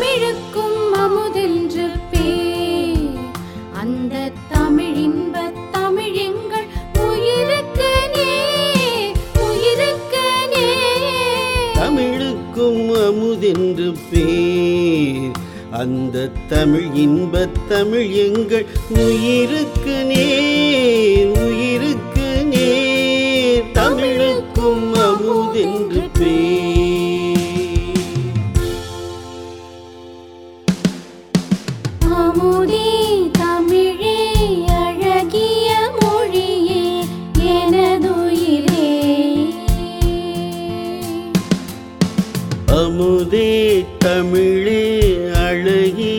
தமிழுக்கும் அமுதென்று பேர் அந்த தமிழின்ப தமிழ் எங்கள் உயிருக்கு நேர் உயிருக்கு நேர் தமிழுக்கும் அமுதென்று பேர் அந்த தமிழ் இன்பத் தமிழ் எங்கள் உயிருக்கு நேர் உயிருக்கு நேர் தமிழுக்கும் அமுதென்று பேர் அமுதே தமிழே அழகிய மொழியே எனதுயிரே அமுதே தமிழே அழகிய